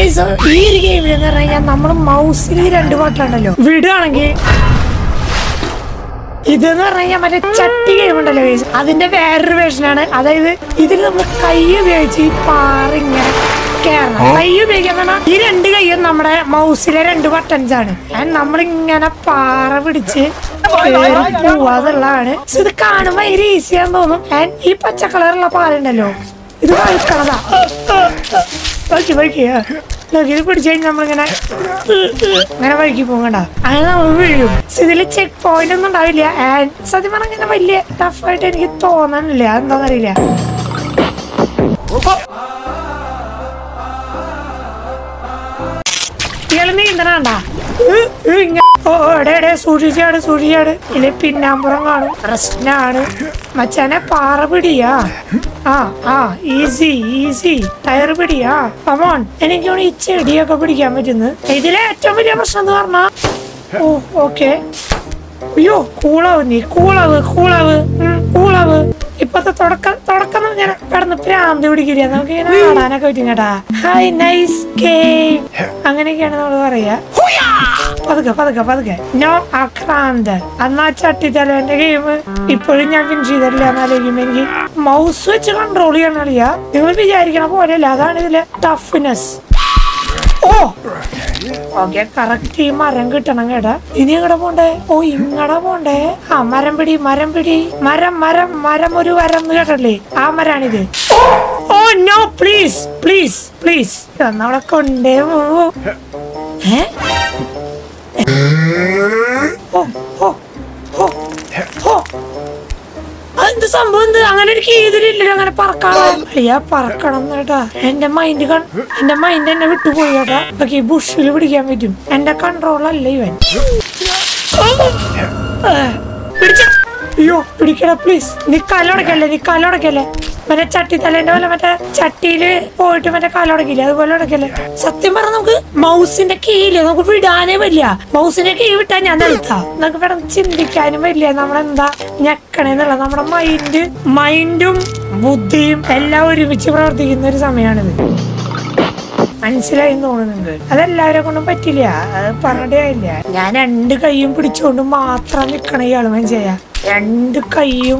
Guys ഈ ഒരു ഗെയിമിൽ എന്ന് പറഞ്ഞു കഴിഞ്ഞാൽ നമ്മൾ മൗസിൽ രണ്ട് ബട്ടണുണ്ടല്ലോ വിടുകയാണെങ്കിൽ ഇതെന്ന് പറഞ്ഞു കഴിഞ്ഞാൽ മറ്റേ ചട്ടി ഗെയിം ഉണ്ടല്ലോ guys. അതിന്റെ വേറൊരു വേർഷനാണ് അതായത് ഇതിൽ നമ്മൾ കൈ ഉപയോഗിച്ച് ഈ പാറ ഇങ്ങനെ കേറണം കൈ ഉപയോഗിക്കാൻ പറഞ്ഞാൽ ഈ രണ്ട് കൈയും നമ്മുടെ മൗസിലെ രണ്ട് ബട്ടൺസ് ആണ് And നമ്മളിങ്ങനെ പാറ പിടിച്ച് കേറി പോവാന്നുള്ളതാണ് So ഇത് കാണുമ്പോ ഭയങ്കര ഈസിയാന്ന് തോന്നും ആൻഡ് ഈ പച്ച കളറുള്ള പാലുണ്ടല്ലോ ഇത് വഴുക്കണതാ വഴുക്കി വഴുക്കിയ ഇത് പിടിച്ചു കഴിഞ്ഞാൽ നമ്മളിങ്ങനെ അങ്ങനെ വഴുക്കി പോകണ്ട അങ്ങനെ നമ്മൾ വീഴും So ഇതില് ചെക്ക് പോയിന്റ് ഒന്നും ഉണ്ടാവില്ല ആൻഡ് സത്യം പറഞ്ഞാൽ അങ്ങനെ വലിയ ടഫായിട്ട് എനിക്ക് തോന്നണില്ല എന്താണെന്നറിയില്ല ഇയാള് നീന്തണണ്ട ഓ എടെ എടെ സൂക്ഷിച്ചാട് സൂക്ഷിച്ചാട് ഇല്ല പിന്നാമ്പുറം കാണും പ്രശ്നാണ് മച്ചാനെ പാറ പിടിയാ ആ ആ ഈസി ഈസി ടയർ പിടിയാ കമോൺ എനിക്ക് തോന്നുന്നു ഈ ചെടിയൊക്കെ പിടിക്കാൻ പറ്റുന്നു ഇതിലെ ഏറ്റവും വലിയ പ്രശ്നം എന്ന് പറഞ്ഞാ ഓ ഓക്കെ അയ്യോ കൂളാവ് നീ കൂളാവ് കൂളാവ് ഉം, കൂളാവ് ഇപ്പത്തെ തുടക്കം തുടക്കം എന്ന് പറഞ്ഞാൽ കിടന്ന് പ്രാന്ത് പിടിക്കില്ല നമുക്ക് ഇങ്ങനെ കാണാനൊക്കെ പറ്റും കേട്ടാ ഹായ് നൈസ് ഗെയിം അങ്ങനെയൊക്കെയാണ് നമ്മൾ പറയാ പതുക്കെ പതുക്കെ പതുക്കെ നോ ആക്രാന്ത് അന്നാ ചട്ടിത്തലേന്റെ ഗെയിം ഇപ്പോഴും ഞാൻ ഫിനിഷ് ചെയ്തിട്ടില്ല എന്നാലോചിക്കുമ്പോ എനിക്ക് മൗസ് വെച്ച് കൺട്രോൾ ചെയ്യണം അറിയാ നിങ്ങൾ വിചാരിക്കണ പോലെയല്ല അതാണ് ഇതിലെ ടഫ്നെസ് ഓ ഓക്കെ കറക്റ്റ് ഈ മരം കിട്ടണം കേട്ടാ ഇനി എങ്ങടെ പോണ്ടേ ഓ ഇങ്ങടെ പോണ്ടേ ആ മരം പിടി മരം പിടി മരം മരം മരം ഒരു മരം എന്ന് കേട്ടല്ലേ ആ മരാണിത് ഓ നോ പ്ലീസ് പ്ലീസ് പ്ലീസ് നമ്മളെ കൊണ്ടേ പോവൂ ഏ ഓ ഓ ഓ ഓ അതെന്ത് സംഭവം എന്ത് അങ്ങനെ ഒരു കീതിലില്ലല്ലോ അങ്ങനെ പറക്കണം അയ്യാ പറക്കണം കേട്ടാ എന്റെ മൈൻഡ് എന്റെ മൈൻഡ് എന്നെ വിട്ടുപോയി കേട്ടാ ഓക്കെ ബുഷിൽ പിടിക്കാൻ പറ്റും എന്റെ കൺട്രോൾ അല്ല ഇവൻ ആ, പിടിച്ച അയ്യോ പിടിക്കട പ്ലീസ് നീ കലോടക്കല്ലേ നീ കലോടക്കല്ലേ മറ്റേ ചട്ടി തലേന്റെ പോലെ മറ്റേ ചട്ടിയില് പോയിട്ട് മറ്റേ കാലോടക്കില്ലേ അതുപോലെ ഉടക്കല്ലേ സത്യം പറഞ്ഞ നമുക്ക് മൗസിന്റെ കീയില് നമുക്ക് വിടാനേ പറ്റില്ല മൗസിന്റെ കീ വിട്ടാ ഞാൻ നിലത്താ നമുക്ക് ഇവിടെ ചിന്തിക്കാനും പറ്റില്ല നമ്മളെന്താ ഞെക്കണേന്നുള്ള നമ്മുടെ മൈൻഡ് മൈൻഡും ബുദ്ധിയും എല്ലാം ഒരുമിച്ച് പ്രവർത്തിക്കുന്ന ഒരു സമയമാണിത് മനസ്സിലായി തോന്നുന്നുണ്ട് അതെല്ലാവരെ കൊണ്ടും പറ്റില്ല അത് പറഞ്ഞിട്ടേ ഇല്ല ഞാൻ രണ്ട് കൈയും പിടിച്ചുകൊണ്ട് മാത്രം നിക്കണ ഇയാള് മനസ്സിലായ രണ്ട് കൈയും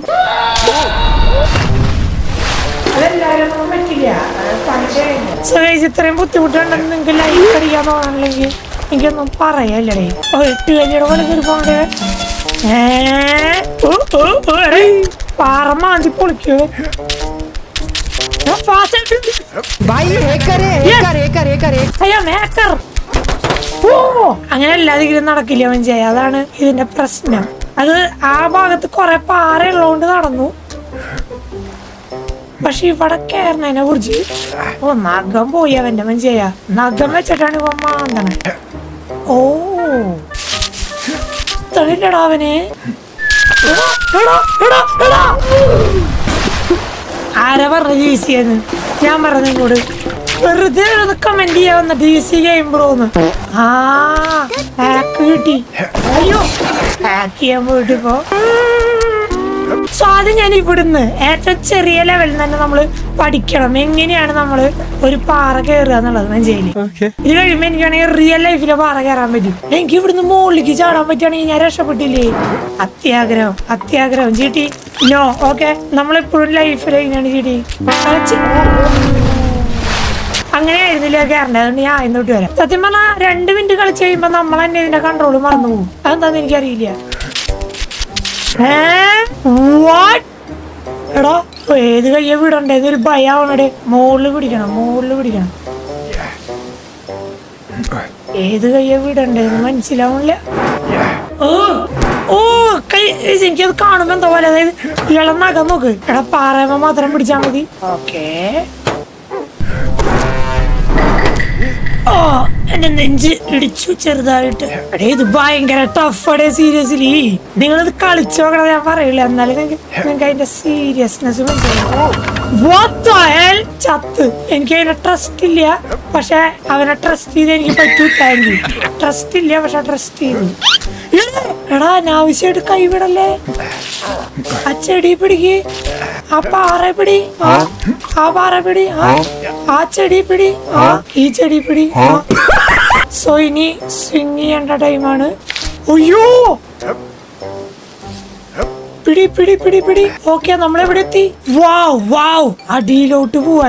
അതെല്ലാവരെ കൊണ്ടും പറ്റില്ല അത് പറഞ്ഞിട്ടേ ഇല്ല So guys, ഇത്രയും ബുദ്ധിമുട്ടുണ്ടെന്ന് നിങ്ങൾക്ക് ലൈഫ് അടിക്കാൻ തോന്നണമെങ്കിൽ എനിക്കൊന്നും പറയല്ലേ ഓ എട്ട് കല്ലിയുടെ പോലെ കയറി പോകണ്ടേ ഏ ഓ, ഓ, ഓ, എടേ. പാറ മാന്തി പൊളിക്കോ ഫാസ്റ്റ് भाई हेकर है हेकर हेकर हेकर हेकर അയ്യോ മേക്കർ ഓ അങ്ങനെ എല്ലാതെങ്കിലും നടക്കില്ല മനസ്സിലായി അതാണ് ഇതിന്റെ പ്രശ്നം അത് ആ ഭാഗത്ത് കുറെ പാറ ഉള്ളതുകൊണ്ട് നടന്നു പക്ഷെ ഇവിടെ കയറുന്നതിനെ കുറിച്ച് ഓ നഖം പോയി അവന്റെ മനസ്സിലായ നഖം വെച്ചിട്ടാണ് ഇവ മാന്തണേ ഓ തണില്ലടാ അവന് എടാ, എടാ, എടാ, എടാ. ആരാ പറഞ്ഞ ജി സി എന്ന് ഞാൻ പറഞ്ഞു നിങ്ങളോട് വെറുതെ ഒന്ന് കമന്റ് ചെയ്യാൻ വന്ന ഡി സി ഗെയിം ബ്രോന്ന് ആ ഹാക്ക് കിട്ടി അയ്യോ ഹാക്ക് ചെയ്യാൻ പോയിട്ട് ഇപ്പോ സോ അത് ഞാൻ ഇവിടുന്ന് ഏറ്റവും ചെറിയ ലെവലിൽ തന്നെ നമ്മൾ പഠിക്കണം എങ്ങനെയാണ് നമ്മൾ ഒരു പാറ കയറുക എന്നുള്ളത് മനസ്സിലായില്ലേ ഇത് കഴിയുമ്പോ എനിക്കാണെങ്കിൽ റിയൽ ലൈഫിലെ പാറ കയറാൻ പറ്റും എനിക്ക് ഇവിടുന്ന് മുകളിലേക്ക് ചാടാൻ പറ്റുകയാണെങ്കിൽ ഞാൻ രക്ഷപ്പെട്ടില്ലേ അത്യാഗ്രഹം അത്യാഗ്രഹം ചീട്ടി നോ ഓക്കെ നമ്മളെപ്പോഴും ലൈഫിൽ എങ്ങനെയാണ് ചീട്ടി കളിച്ച് അങ്ങനെയായിരുന്നില്ല കയറേണ്ടത് അതുകൊണ്ട് ഞാൻ ഇന്നോട്ട് വരാം സത്യം പറഞ്ഞാൽ രണ്ട് മിനിറ്റ് കളിച്ച് കഴിയുമ്പോ നമ്മൾ തന്നെ ഇതിന്റെ കൺട്രോൾ മറന്നു പോകും അതെന്താന്ന് എനിക്കറിയില്ല വാട്ട് എടാ ഏത് കയ്യ വിടണ്ടേ ഇതൊരു ഭയാവണടെ മുകളില് പിടിക്കണം മുകളില് പിടിക്കണം ഏത് കയ്യ വിടണ്ടേന്ന് മനസ്സിലാവണില്ല ഓ ഓ കൈ എനിക്കത് കാണുമ്പോ എന്താ പോലെ അതായത് ഇളം നഖം നോക്ക് എടാ പാറയമ്മ മാത്രം പിടിച്ചാ മതി ഓക്കേ ഓ എന്റെ നെഞ്ച് ഇടിച്ചു ചെറുതായിട്ട് എടേ ഇത് ഭയങ്കര ടഫടെ സീരിയസ്ലി നിങ്ങളിത് കളിച്ചു നോക്കണം ഞാൻ പറയില്ല എന്നാലും നിങ്ങൾക്ക് നിങ്ങൾക്ക് അതിന്റെ സീരിയസ്നെസ് മനസ്സിലായി ചത്ത് എനിക്ക് അതിനെ ട്രസ്റ്റ് ഇല്ല പക്ഷെ അവനെ ട്രസ്റ്റ് ചെയ്ത് എനിക്ക് പറ്റൂ താങ്ക് യു ട്രസ്റ്റ് ഇല്ല പക്ഷെ ട്രസ്റ്റ് ചെയ്തു എടാ അനാവശ്യമായിട്ട് കൈവിടല്ലേ ആ ചെടി പിടിക്ക് ആ പാറ പിടി ആ ആ പാറ പിടി ആ ആ ചെടി പിടി ആ ഈ ചെടി പിടി ആ സോ ഇനി സ്വിങ് ചെയ്യേണ്ട ടൈമാണ് അയ്യോ പിടി പിടി പിടി പിടി ഓക്കെ നമ്മളെവിടെ എത്തി വാവ് വാവ് അടിയിലോട്ട് പോവാൻ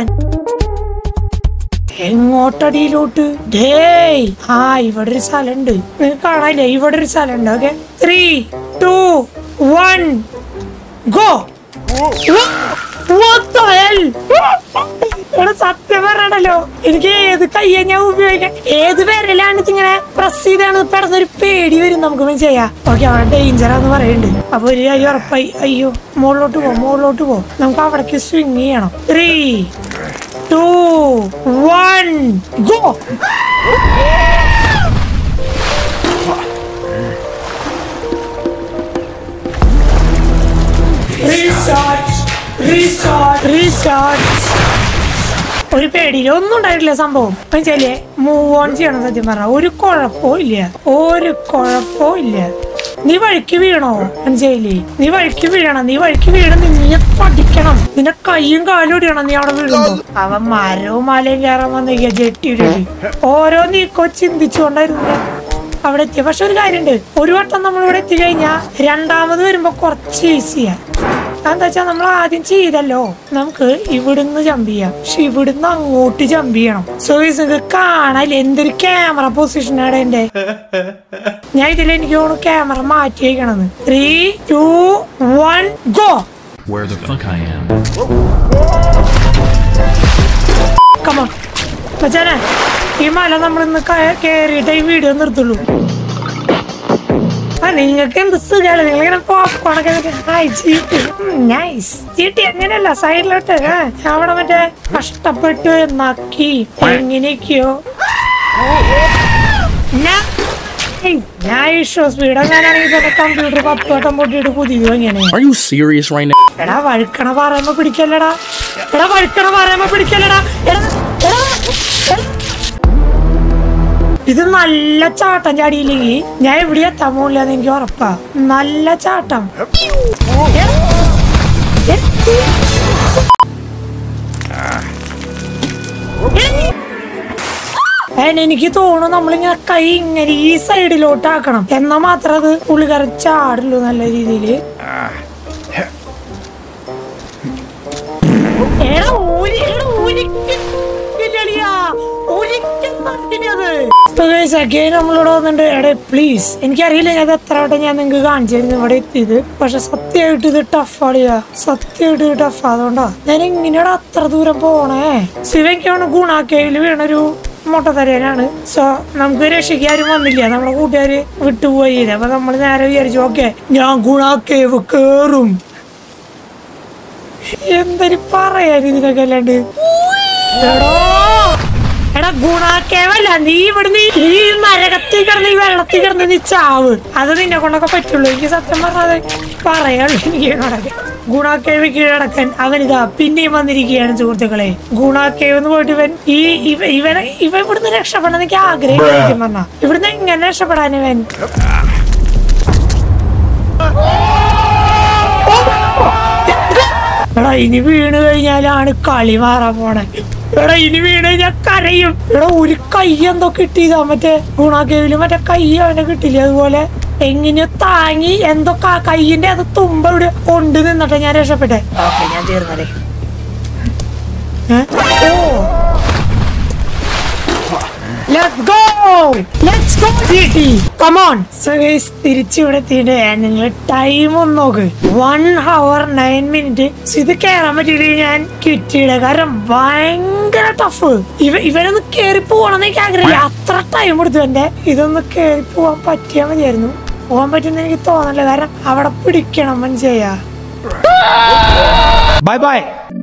എങ്ങോട്ടടിയിലോട്ട് ഡേയ് ആ ഇവിടെ ഒരു സ്ഥലമുണ്ട് നിങ്ങൾക്ക് കാണാനില്ലേ ഇവിടെ ഒരു സ്ഥലമുണ്ട് okay three two one go ഇവിടെ സത്യം പറഞ്ഞല്ലോ എനിക്ക് ഏത് കയ്യെ ഞാൻ ഉപയോഗിക്കാം ഏത് വിരലാണ് ഇതിങ്ങനെ പ്രസ് ചെയ്താണ് പെടുന്നൊരു പേടി വരും നമുക്ക് ചെയ്യാം ഓക്കെ അവിടെ ഡേഞ്ചറാന്ന് പറയുന്നുണ്ട് അപ്പൊ ഒരു കാര്യം ഉറപ്പായി അയ്യോ മുകളിലോട്ട് പോ മുകളിലോട്ട് പോ നമുക്ക് അവിടേക്ക് സ്വിങ് ചെയ്യണം three two one go restart restart restart ഒരു പേടിയില്ല ഒന്നും ഉണ്ടായിട്ടില്ല സംഭവം വെച്ചാലേ മൂവ് ഓൺ ചെയ്യണം സത്യം പറഞ്ഞ ഒരു കുഴപ്പവും ഇല്ല ഒരു കുഴപ്പവും ഇല്ല നീ വഴിക്ക് വീണോ മനസ്സിലായില്ലേ നീ വഴിക്ക് വീഴണം നീ വഴിക്ക് വീഴണം നീ പഠിക്കണം നിന്റെ കൈയും കാലും ഇടിയണം നീ അവിടെ വീഴുമ്പോ അവൻ മരവും മലയും കയറാൻ വന്നിരിക്കുക ജെട്ടിയുടെ ഓരോ നീക്കോ ചിന്തിച്ചുകൊണ്ടായിരുന്നു അവിടെ എത്തിയ പക്ഷെ ഒരു കാര്യമുണ്ട് ഒരു വട്ടം നമ്മൾ ഇവിടെ എത്തിക്കഴിഞ്ഞാൽ രണ്ടാമത് വരുമ്പോ കുറച്ച് ഈസിയാ എന്താ വെച്ചാൽ നമ്മൾ ആദ്യം ചെയ്തല്ലോ നമുക്ക് ഇവിടുന്ന് ജമ്പ് ചെയ്യാം പക്ഷെ ഇവിടുന്ന് അങ്ങോട്ട് ജമ്പ് ചെയ്യണം സോ നിങ്ങൾക്ക് കാണാല്ലേ എന്തൊരു ക്യാമറ പൊസിഷനാണ് എന്റെ ഞാൻ ഇതിൽ എനിക്ക് തോന്നുന്നു ക്യാമറ മാറ്റി വയ്ക്കണമെന്ന് three two one go Where the fuck I am? Come on മച്ചാനെ ഈ മല നമ്മൾ ഇന്ന് കേറിയിട്ട് ഈ വീഡിയോ നിർത്തുള്ളൂ ആ നിങ്ങൾക്ക് എന്ത് സുഖമല്ല നിങ്ങൾ ഇങ്ങനെ പോപ്കോണൊക്കെ ചീട്ടി നൈസ് ചീട്ടി അങ്ങനെയല്ല സൈഡിലോട്ട് ആ, അവിടെ മറ്റേ കഷ്ടപ്പെട്ട് നക്കി എങ്ങനെയൊക്കെയോ ഞാൻ ഏയ്, ഞാൻ ഇഷ്ടോ സ്പീഡ് എങ്ങനെയാണെങ്കിൽ തന്നെ കമ്പ്യൂട്ടർ പത്ത് വട്ടം പൊട്ടിയിട്ട് പുതിയത് എങ്ങനെയാ Are you serious right now? എടാ വഴുക്കണ പറയുമ്പോ പിടിക്കല്ലടാ എടാ വഴുക്കണ പറയുമ്പോ പിടിക്കല്ലടാ എടാ, എടാ, എടാ. ഇത് നല്ല ചാട്ടം ചാടിയില്ലെങ്കിൽ ഞാൻ എവിടെ എത്താൻ പോകില്ലെന്ന് എനിക്ക് ഉറപ്പാ നല്ല ചാട്ടം എടാ, എടാ. അതിന് എനിക്ക് തോന്നുന്നു നമ്മളിങ്ങനെ കൈ ഇങ്ങനെ ഈ സൈഡിലോട്ട് ആക്കണം എന്നാ മാത്രം അത് പുള്ളിക്കാരൻ ചാടുള്ളൂ നല്ല രീതിയില് എടാ, ഊരി- എടാ, ഊരിക്ക് ഇല്ലടിയാ. ഊരിക്ക് തട്ടിനത്. So guys, again നമ്മളിവിടെ വന്നിട്ടുണ്ട് എടേ പ്ലീസ് എനിക്കറിയില്ല ഞാൻ ഇത് എത്ര വട്ടം ഞാൻ നിങ്ങൾക്ക് കാണിച്ചു തരുന്നു ഇവിടെ എത്തിയത് പക്ഷെ സത്യമായിട്ട് ഇത് ടഫാടിയാ സത്യമായിട്ട് ഇത് ടഫാ അതുകൊണ്ടാ ഞാൻ എങ്ങനെയാണ് അത്ര ദൂരം പോണേ ശിവയ്ക്കാണ് ഗുണാക്കയിൽ വീണൊരു മുട്ടത്തരനാണ് സോ നമുക്ക് രക്ഷിക്കാരും വന്നില്ല നമ്മുടെ കൂട്ടുകാര് വിട്ടുപോയി അപ്പൊ നമ്മൾ നേരെ വിചാരിച്ചു ഓക്കെ ഞാൻ ഗുണാക്കേവ് കേറും എന്തൊരു പറയാൻ ഇതിനൊക്കെ അല്ലാണ്ട് എടോ, എടാ ഗുണാക്കേവല്ല നീ ഇവിടുന്ന് ഈ നരകത്തിൽ കിടന്ന് ഈ വെള്ളത്തിൽ കിടന്ന് നീ ചാവ് അത് നിന്നെ കൊണ്ടൊക്കെ പറ്റുള്ളൂ എനിക്ക് സത്യം പറഞ്ഞത് പറയാനുള്ളൂ എനിക്ക് ഇതിനോടൊക്കെ ഗുണാക്കേവ് കീഴടക്കാൻ അവനിതാ പിന്നെയും വന്നിരിക്കുകയാണ് സുഹൃത്തുക്കളെ ഗുണാക്കേവ് എന്ന് പോയിട്ട് ഇവൻ ഈ ഇവ ഇവനെ ഇവ ഇവിടുന്ന് രക്ഷപ്പെടാൻ എനിക്ക് ആഗ്രഹം സത്യം പറഞ്ഞാ ഇവിടുന്ന് എങ്ങനെ രക്ഷപ്പെടാൻ ഇവൻ എടാ ഇനി വീണ് കഴിഞ്ഞാലാണ് കളി മാറാൻ പോണേ എടാ ഇനി വീണ് കഴിഞ്ഞാൽ കരയും എടാ ഒരു കൈ എന്തോ കിട്ടിയതാ മറ്റേ ഗുണാക്കേവില് മറ്റേ കൈ അവനെ കിട്ടില്ല അതുപോലെ എങ്ങനെയോ താങ്ങി എന്തോ ക- കൈയിന്റെ അത് തുമ്പ ഇവിടെ കൊണ്ട് നിന്നിട്ട് ഞാൻ രക്ഷപ്പെട്ടെ ഓക്കെ ഞാൻ തീർന്നല്ലേ ഏ? ഓ Let's go! Let's go, GT! Come on! So guys, തിരിച്ചിവിടെ എത്തിയിട്ട് നിങ്ങൾ ടൈം ഒന്ന് നോക്ക് വൺ ഹവർ നയൻ മിനിറ്റ് ഇത് കയറാൻ പറ്റിയിട്ട് ഞാൻ കിട്ടിയിട കാരണം ഭയങ്കര ടഫ് ഇവ ഇവനൊന്ന് കേറി പോകണമെന്ന് എനിക്ക് ആഗ്രഹമില്ല അത്ര ടൈം എടുത്തു എന്റെ ഇതൊന്ന് കേറി പോവാൻ പറ്റിയാൽ മതിയായിരുന്നു പോകാൻ പറ്റുന്ന എനിക്ക് തോന്നല്ല കാരണം അവിടെ പിടിക്കണം മനസ്സിലായ Bye bye.